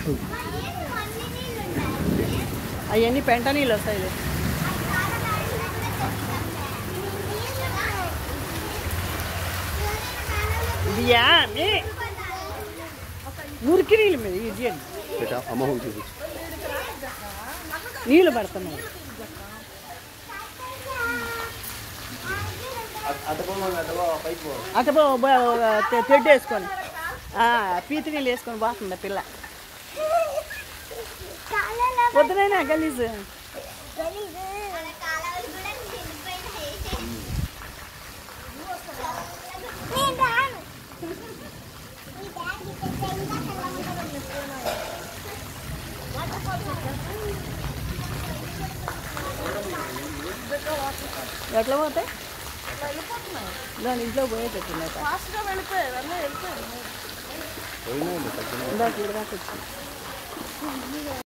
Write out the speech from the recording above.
అవన్నీ పెంట నీళ్ళు వస్తాయి బియ్యా మీ మురికి నీళ్ళు మీద ఇది బేటా అమ్మ హోమ్ చూపించు నీళ్ళు పడుతున్నాయి అటు పో- బో- తె- తెడ్డు వేసుకొని ఆ, పీతి నీళ్ళు వేసుకొని పోతుంది ఆ పిల్ల పొద్దునైనా గలీజు ఎట్లా పోతాయి దాని ఇంట్లో పోయేటట్టున్నాయి ఫాస్ట్గా వెళ్ళిపోయారు అన్నీ వెళ్ళిపోయారు పోయినా తగ్గిన ఇందాక ఇక్కడ దాకా వచ్చింది